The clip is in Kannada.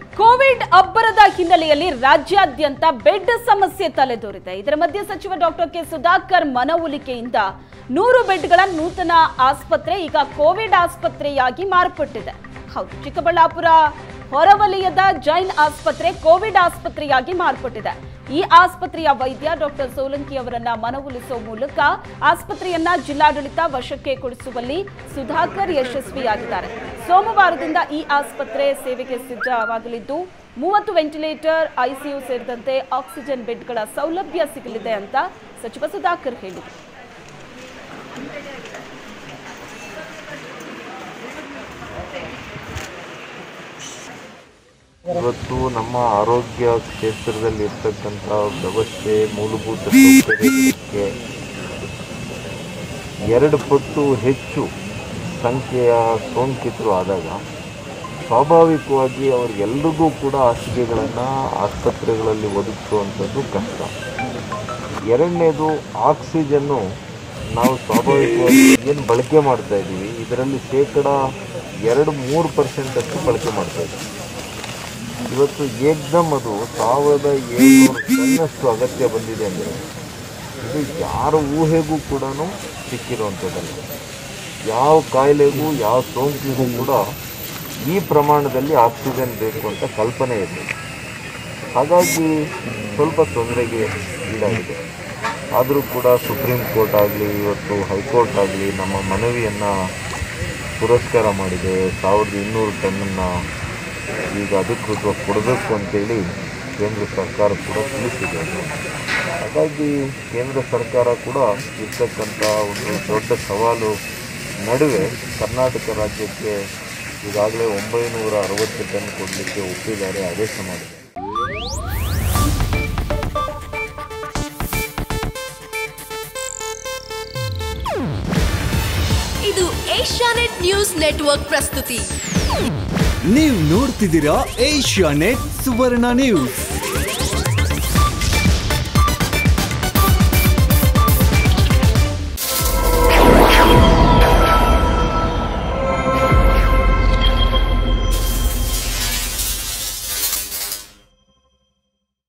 ಕೋವಿಡ್ ಅಬ್ಬರದ ಹಿನ್ನೆಲೆಯಲ್ಲಿ ರಾಜ್ಯಾದ್ಯಂತ ಬೆಡ್ ಸಮಸ್ಯೆ ತಲೆದೋರಿದೆ ಇದರ ಮಧ್ಯೆ ಸಚಿವ ಡಾಕ್ಟರ್ ಕೆ ಸುಧಾಕರ್ ಮನವೊಲಿಕೆಯಿಂದ ನೂರು ಬೆಡ್ಗಳ ನೂತನ ಆಸ್ಪತ್ರೆ ಈಗ ಕೋವಿಡ್ ಆಸ್ಪತ್ರೆಯಾಗಿ ಮಾರ್ಪಟ್ಟಿದೆ ಹೌದು ಚಿಕ್ಕಬಳ್ಳಾಪುರ ಹೊರವಲಯದ ಜೈನ್ ಆಸ್ಪತ್ರೆ ಕೋವಿಡ್ ಆಸ್ಪತ್ರೆಯಾಗಿ ಮಾರ್ಪಟ್ಟಿದೆ ಈ ಆಸ್ಪತ್ರೆಯ ವೈದ್ಯ ಡಾಕ್ಟರ್ ಸೋಲಂಕಿ ಅವರನ್ನ ಮನವೊಲಿಸುವ ಮೂಲಕ ಆಸ್ಪತ್ರೆಯನ್ನ ಜಿಲ್ಲಾಡಳಿತ ವಶಕ್ಕೆ ಕೊಡಿಸುವಲ್ಲಿ ಸುಧಾಕರ್ ಯಶಸ್ವಿಯಾಗಿದ್ದಾರೆ ಸೋಮವಾರದಿಂದ ಈ ಆಸ್ಪತ್ರೆ ಸೇವೆಗೆ ಸಿದ್ಧವಾಗಲಿದ್ದು ಮೂವತ್ತು ವೆಂಟಿಲೇಟರ್ ಐಸಿಯು ಸೇರಿದಂತೆ ಆಕ್ಸಿಜನ್ ಬೆಡ್ಗಳ ಸೌಲಭ್ಯ ಸಿಗಲಿದೆ ಅಂತ ಸಚಿವ ಸುಧಾಕರ್ ಹೇಳಿದರು ಇವತ್ತು ನಮ್ಮ ಆರೋಗ್ಯ ಕ್ಷೇತ್ರದಲ್ಲಿ ಇರ್ತಕ್ಕಂಥ ವ್ಯವಸ್ಥೆ ಮೂಲಭೂತ ಸೌಕರ್ಯಕ್ಕೆ ಎರಡು ಪಟ್ಟು ಹೆಚ್ಚು ಸಂಖ್ಯೆಯ ಸೋಂಕಿತರು ಆದಾಗ ಸ್ವಾಭಾವಿಕವಾಗಿ ಅವ್ರಿಗೆಲ್ರಿಗೂ ಕೂಡ ಹಾಸಿಗೆಗಳನ್ನು ಆಸ್ಪತ್ರೆಗಳಲ್ಲಿ ಒದಗಿಸುವಂಥದ್ದು ಕಷ್ಟ ಎರಡನೇದು ಆಕ್ಸಿಜನ್ನು ನಾವು ಸ್ವಾಭಾವಿಕವಾಗಿ ಏನು ಬಳಕೆ ಮಾಡ್ತಾ ಇದ್ದೀವಿ ಇದರಲ್ಲಿ ಶೇಕಡ ಎರಡು ಮೂರು ಪರ್ಸೆಂಟಷ್ಟು ಬಳಕೆ ಮಾಡ್ತಾ ಇದ್ದೀವಿ ಇವತ್ತು ಏಕ್ದಮ್ ಅದು ಸಾವಿರದ ಏಳ್ನೂರು ಟನ್ನಷ್ಟು ಅಗತ್ಯ ಬಂದಿದೆ ಅಂದರೆ ಇದು ಯಾರ ಊಹೆಗೂ ಕೂಡ ಸಿಕ್ಕಿರುವಂಥದ್ದಲ್ಲ ಯಾವ ಕಾಯಿಲೆಗೂ ಯಾವ ಸೋಂಕಿಗೂ ಕೂಡ ಈ ಪ್ರಮಾಣದಲ್ಲಿ ಆಕ್ಸಿಜನ್ ಬೇಕು ಅಂತ ಕಲ್ಪನೆ ಇರಲಿಲ್ಲ ಹಾಗಾಗಿ ಸ್ವಲ್ಪ ತೊಂದರೆಗೆ ಈಡಾಗಿದೆ ಆದರೂ ಕೂಡ ಸುಪ್ರೀಂ ಕೋರ್ಟ್ ಆಗಲಿ ಇವತ್ತು ಹೈಕೋರ್ಟ್ ಆಗಲಿ ನಮ್ಮ ಮನವಿಯನ್ನು ಪುರಸ್ಕಾರ ಮಾಡಿದೆ ಸಾವಿರದ ಇನ್ನೂರು ಟನ್ನನ್ನು ಈಗ ಅಧಿಕೃತವಾಗಿ ಕೊಡಬೇಕು ಅಂತೇಳಿ ಕೇಂದ್ರ ಸರ್ಕಾರ ಕೂಡ ತಿಳಿಸಿದೆ ಅದು. ಹಾಗಾಗಿ ಕೇಂದ್ರ ಸರ್ಕಾರ ಕೂಡ ಇರ್ತಕ್ಕಂಥ ಒಂದು ದೊಡ್ಡ ಸವಾಲು ನಡುವೆ ಕರ್ನಾಟಕ ರಾಜ್ಯಕ್ಕೆ ಈಗಾಗಲೇ ಒಂಬೈನೂರ ಅರವತ್ತು ಟನ್ ಕೊಡಲಿಕ್ಕೆ ಒಪ್ಪಿದ್ದಾರೆ ಆದೇಶ ಮಾಡಿದೆ ಇದು ಏಷ್ಯಾನೆಟ್ ನ್ಯೂಸ್ ನೆಟ್ವರ್ಕ್ ಪ್ರಸ್ತುತಿ ನೀವು ನೋಡ್ತಿದ್ದೀರಾ ಏಷ್ಯಾ ನೆಟ್ ಸುವರ್ಣ ನ್ಯೂಸ್